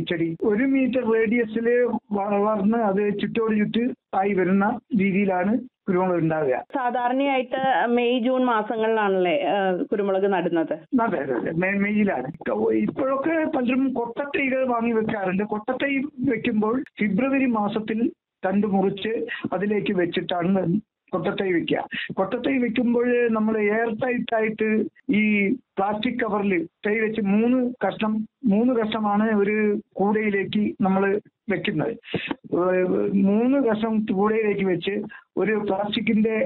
ചെടി ഒരു മീറ്റർ റേഡിയസിൽ വളർന്ന് അത് ചുറ്റോട് ചുറ്റ് ആയി വരുന്ന രീതിയിലാണ് കുരുമുളക് ഉണ്ടാവുക സാധാരണയായിട്ട് മെയ് ജൂൺ മാസങ്ങളിലാണല്ലേ ആ, കുരുമുളക് നടുന്നത് അതെ അതെ അതെ മെ- മെയ്യിലാണ് ഇപ്പോഴൊക്കെ പലരും കൊട്ടത്തൈകൾ വാങ്ങി വെക്കാറുണ്ട് കൊട്ടത്തൈ വെക്കുമ്പോൾ ഫെബ്രുവരി മാസത്തിൽ തണ്ട് മുറിച്ച് അതിലേക്ക് വെച്ചിട്ടാണ് കൊട്ടത്തൈ വെക്കുക കൊട്ടത്തൈ വെക്കുമ്പോൾ നമ്മൾ എയർ ടൈറ്റ് ആയിട്ട് ഈ പ്ലാസ്റ്റിക് കവറിൽ തൈ വെച്ച് മൂന്ന് കഷ്ണം മൂന്ന് കഷ്ണമാണ് ഒരു കൂടയിലേക്ക് നമ്മൾ വെക്കുന്നത് ഏഹ് മൂന്ന് കഷ്ണം കൂടയിലേക്ക് വെച്ച് ഒരു പ്ലാസ്റ്റിക്കിന്റെ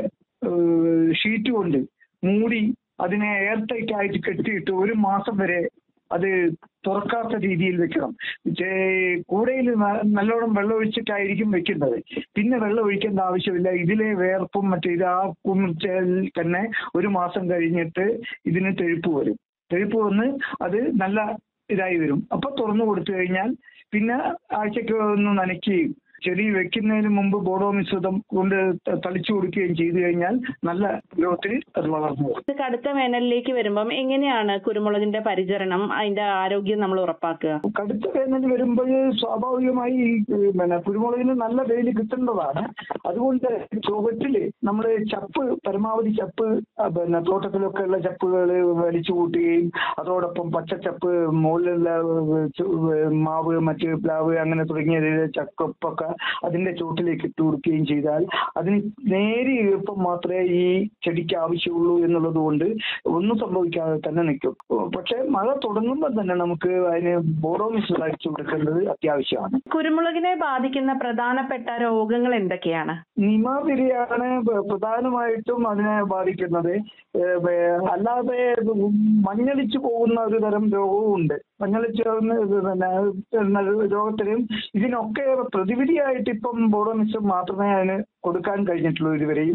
ഷീറ്റ് കൊണ്ട് മൂടി അതിനെ എയർ ടൈറ്റ് ആയിട്ട് കെട്ടിയിട്ട് ഒരു മാസം വരെ അത് തുറക്കാത്ത രീതിയിൽ വെക്കണം ചേ- കൂടയിൽ ന- നല്ലോണം വെള്ളം ഒഴിച്ചിട്ടായിരിക്കും വെക്കുന്നത് പിന്നെ വെള്ളം ഒഴിക്കേണ്ട ആവശ്യമില്ല ഇതിലെ വേർപ്പും മറ്റേ ഇത് ആ കുമിർച്ചയിൽ തന്നെ ഒരു മാസം കഴിഞ്ഞിട്ട് ഇതിന് തെഴുപ്പ് വരും തെഴുപ്പ് വന്ന് അത് നല്ല ഇതായി വരും അപ്പൊ തുറന്നു കൊടുത്തു കഴിഞ്ഞാൽ പിന്നെ ആഴ്ചക്ക് ഒന്ന് നനയ്ക്കുകയും ചെടി വെക്കുന്നതിന് മുമ്പ് ബോഡോ മിശ്രിതം കൊണ്ട് ത- തളിച്ചു കൊടുക്കുകയും ചെയ്തു കഴിഞ്ഞാൽ നല്ല ഗ്രോത്തിൽ അത് വളർന്നു വരും ഇത് കടുത്ത വേനലിലേക്ക് വരുമ്പം എങ്ങനെയാണ് കുരുമുളകിന്റെ പരിചരണം അതിന്റെ ആരോഗ്യം നമ്മൾ ഉറപ്പാക്കുക കടുത്ത വേനൽ വരുമ്പോൾ സ്വാഭാവികമായി ഈ പിന്നെ കുരുമുളകിന് നല്ല വെയിൽ കിട്ടേണ്ടതാണ് അതുകൊണ്ട് ചുവട്ടില് നമ്മൾ ചപ്പ് പരമാവധി ചപ്പ് ആ, പിന്നെ തോട്ടത്തിലൊക്കെ ഉള്ള ചപ്പുകൾ വലിച്ചു കൂട്ടുകയും അതോടൊപ്പം പച്ചച്ചപ്പ് മുകളിലുള്ള ഏഹ്, ചു- ഏഹ്, മാവ് മറ്റ് പ്ലാവ് അങ്ങനെ തുടങ്ങിയ ചക്കൊപ്പൊക്കെ അതിന്റെ ചുവട്ടിലേക്ക് ഇട്ട് കൊടുക്കുകയും ചെയ്താൽ അതിന് നേരിയ ഈർപ്പം മാത്രമേ ഈ ചെടിക്ക് ആവശ്യമുള്ളൂ എന്നുള്ളത് കൊണ്ട് ഒന്നും സംഭവിക്കാതെ തന്നെ നിൽക്കും പക്ഷെ മഴ തുടങ്ങുമ്പോൾ തന്നെ നമുക്ക് അതിന് ബോറോ മിശ്രിതം അടിച്ചു കൊടുക്കേണ്ടത് അത്യാവശ്യമാണ് കുരുമുളകിനെ ബാധിക്കുന്ന പ്രധാനപ്പെട്ട രോഗങ്ങൾ എന്തൊക്കെയാണ് നിമാതിരിയാണ് പ്ര- പ്രധാനമായിട്ടും അതിനെ ബാധിക്കുന്നത് ഏഹ് വേ- അല്ലാതെ മഞ്ഞളിച്ചു പോകുന്ന ഒരു തരം രോഗവും ഉണ്ട് മഞ്ഞളിച്ച് പോകുന്ന ഇത് പിന്നെ പിന്നെ രോഗത്തിനും ഇതിനൊക്കെ പ്രതിവിധിയായിട്ട് ഇപ്പം ബോഡോ മിശ്രം മാത്രമേ അതിന് കൊടുക്കാൻ കഴിഞ്ഞിട്ടുള്ളൂ ഇതുവരെയും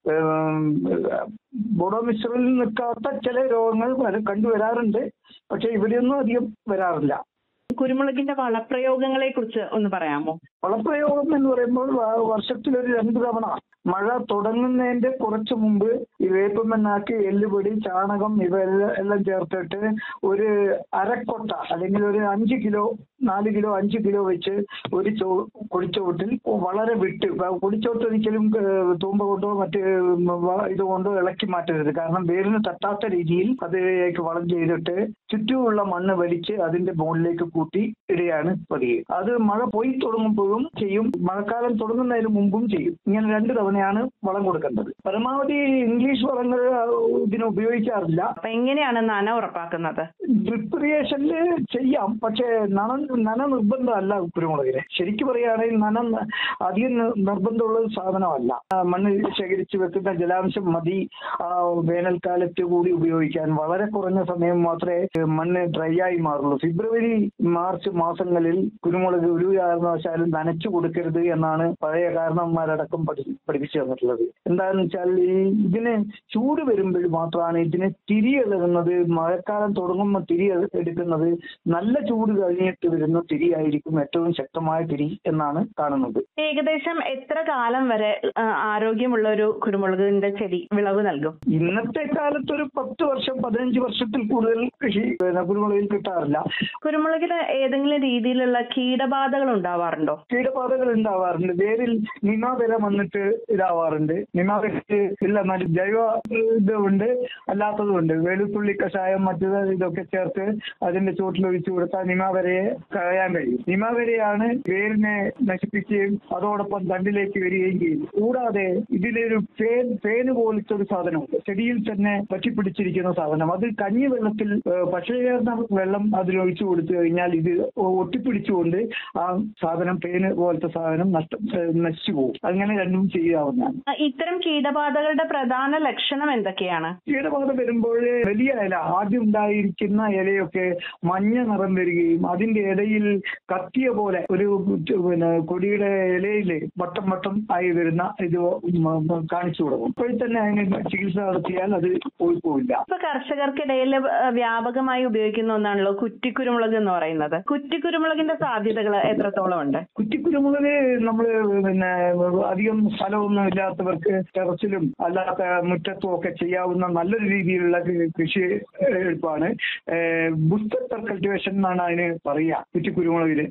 ഏഹ് ബോഡോ മിശ്രിൽ നിൽക്കാത്ത ചില രോഗങ്ങൾ വര- കണ്ടുവരാറുണ്ട് പക്ഷെ ഇവിടെയൊന്നും അധികം വരാറില്ല കുരുമുളകിന്റെ വളപ്രയോഗങ്ങളെ കുറിച്ച് ഒന്ന് പറയാമോ വളപ്രയോഗം എന്ന് പറയുമ്പോൾ വ- വർഷത്തിലൊരു രണ്ട് തവണ മഴ തുടങ്ങുന്നതിന്റെ കുറച്ച് മുമ്പ് ഈ വേപ്പമണ്ണാക്ക് എല്ലുപൊടി ചാണകം ഇവ എല്ലാം എല്ലാം ചേർത്തിട്ട് ഒരു അരക്കൊട്ട അല്ലെങ്കിൽ ഒരു അഞ്ച് കിലോ നാല് കിലോ അഞ്ച് കിലോ വെച്ച് ഒരു ചോ കൊടിച്ചോട്ടിൽ വളരെ വിട്ട് വ- കൊടിച്ചോട്ട് ഒരിക്കലും ഏഹ്, തൂമ്പ കൊണ്ടോ മറ്റ് വ- ഇത് കൊണ്ടോ ഇളക്കി മാറ്റരുത് കാരണം വേരിന് തട്ടാത്ത രീതിയിൽ അതിലേക്ക് വളം ചെയ്തിട്ട് ചുറ്റുമുള്ള മണ്ണ് വലിച്ച് അതിന്റെ മുകളിലേക്ക് കൂട്ടി ഇടുകയാണ് പതിവ് അത് മഴ പോയി തുടങ്ങുമ്പോഴും ചെയ്യും മഴക്കാലം തുടങ്ങുന്നതിന് മുമ്പും ചെയ്യും ഇങ്ങനെ രണ്ട് തവണയാണ് വളം കൊടുക്കേണ്ടത് പരമാവധി ഇംഗ്ലീഷ് വളങ്ങൾ ഇതിന് ഉപയോഗിക്കാറില്ല അപ്പൊ എങ്ങനെയാണ് നന ഉറപ്പാക്കുന്നത് ഡ്രിപ്പ് ഇറിഗേഷനിൽ ചെയ്യാം പക്ഷേ നന നന നിർബന്ധമല്ല കുരുമുളകിന് ശരിക്കും പറയുകയാണെങ്കിൽ നന ന- അധികം നി- നിർബന്ധമുള്ള ഒരു സാധനമല്ല ആ, മണ്ണ് ശേഖരിച്ച് വെക്കുന്ന ജലാംശം മതി ആ, വേനൽക്കാലത്ത് കൂടി ഉപയോഗിക്കാൻ വളരെ കുറഞ്ഞ സമയം മാത്രമേ മണ്ണ് ഡ്രൈ ആയി മാറുള്ളൂ ഫെബ്രുവരി മാർച്ച് മാസങ്ങളിൽ കുരുമുളക് ഒരു കാരണവശാലും നനച്ചു കൊടുക്കരുത് എന്നാണ് പഴയ കാരണവന്മാരടക്കം പഠി പഠിപ്പിച്ചു തന്നിട്ടുള്ളത് എന്താണെന്ന് വെച്ചാൽ ഈ ഇതിന് ചൂട് വരുമ്പോൾ മാത്രമാണ് ഇതിന് തിരി ഇളകുന്നത് മഴക്കാലം തുടങ്ങുമ്പോൾ തിരി എ- എടുക്കുന്നത് നല്ല ചൂട് കഴിഞ്ഞിട്ട് വരുന്ന തിരി ആയിരിക്കും ഏറ്റവും ശക്തമായ തിരി എന്നാണ് കാണുന്നത് ഏകദേശം എത്ര കാലം വരെ ആ, ആരോഗ്യമുള്ള ഒരു കുരുമുളകിന്റെ ചെടി വിളവ് നൽകും ഇന്നത്തെ കാലത്ത് ഒരു പത്ത് വർഷം പതിനഞ്ച് വർഷത്തിൽ കൂടുതൽ കൃഷി പിന്നെ കുരുമുളകിൽ കിട്ടാറില്ല കുരുമുളകിന് ഏതെങ്കിലും രീതിയിലുള്ള കീടബാധകൾ ഉണ്ടാവാറുണ്ടോ കീടബാധകൾ ഉണ്ടാവാറുണ്ട് വേരിൽ നിമാവില വന്നിട്ട് ഇതാവാറുണ്ട് നിമാവില ഇല്ല മറ്റു ജൈവ ഇത് ഉണ്ട് അല്ലാത്തതും ഉണ്ട് വെളുത്തുള്ളി കഷായം മറ്റു ഇതൊക്കെ ചേർത്ത് അതിന്റെ ചുവട്ടിൽ ഒഴിച്ചു കൊടുത്താൽ നിമാവരയെ കളയാൻ കഴിയും നിമാവരയാണ് വേരിനെ നശിപ്പിക്കുകയും അതോടൊപ്പം തണ്ടിലേക്ക് വരികയും ചെയ്യും കൂടാതെ ഇതിലൊരു ഫേൻ ഫേന് പോലത്തെ ഒരു സാധനമുണ്ട് ചെടിയിൽ തന്നെ പറ്റിപ്പിടിച്ചിരിക്കുന്ന സാധനം അത് കഞ്ഞി വെള്ളത്തിൽ ഏഹ്, പശയേർന്ന വെള്ളം അതിലൊഴിച്ചു കൊടുത്തു കഴിഞ്ഞാൽ ഇത് ഒട്ടിപ്പിടിച്ചുകൊണ്ട് ആ സാധനം പേന് പോലത്തെ സാധനം നഷ്ടം ഏഹ്, നശിച്ചു പോകും അങ്ങനെ രണ്ടും ചെയ്യാവുന്നതാണ് ആ, ഇത്തരം കീടബാധകളുടെ പ്രധാന ലക്ഷണം എന്തൊക്കെയാണ് കീടബാധ വരുമ്പോൾ വലിയ ഇല ആദ്യം ഉണ്ടായിരിക്കുന്ന ഇലയൊക്കെ മഞ്ഞ നിറം വരികയും അതിന്റെ ഇടയിൽ കത്തിയ പോലെ ഒരു പിന്നെ കൊടിയുടെ ഇലയിൽ വട്ടം വട്ടം ആയി വരുന്ന ഇത് മ- മ- കാണിച്ചു കൊടുക്കും അപ്പോൾ തന്നെ അതിന് ചികിത്സ നടത്തിയാൽ അത് പോയി പോവില്ല ഇപ്പൊ കർഷകർക്കിടയിൽ ആ, വ്യാപകമായി ഉപയോഗിക്കുന്ന ഒന്നാണല്ലോ കുറ്റിക്കുരുമുളക് എന്ന് പറയുന്നത് കുറ്റിക്കുരുമുളകിന്റെ സാധ്യതകൾ എത്രത്തോളം ഉണ്ട് കുറ്റിക്കുരുമുളക് നമ്മൾ പിന്നെ അധികം സ്ഥലമൊന്നും ഇല്ലാത്തവർക്ക് ടെറസിലും അല്ലാത്ത മുറ്റത്തും ഒക്കെ ചെയ്യാവുന്ന നല്ലൊരു രീതിയിലുള്ള കൃ- കൃഷി എളുപ്പമാണ് ബുസ്റ്റർ കൾട്ടിവേഷൻ എന്നാണ് അതിന് പറയുക കുറ്റിക്കുരുമുളകിന്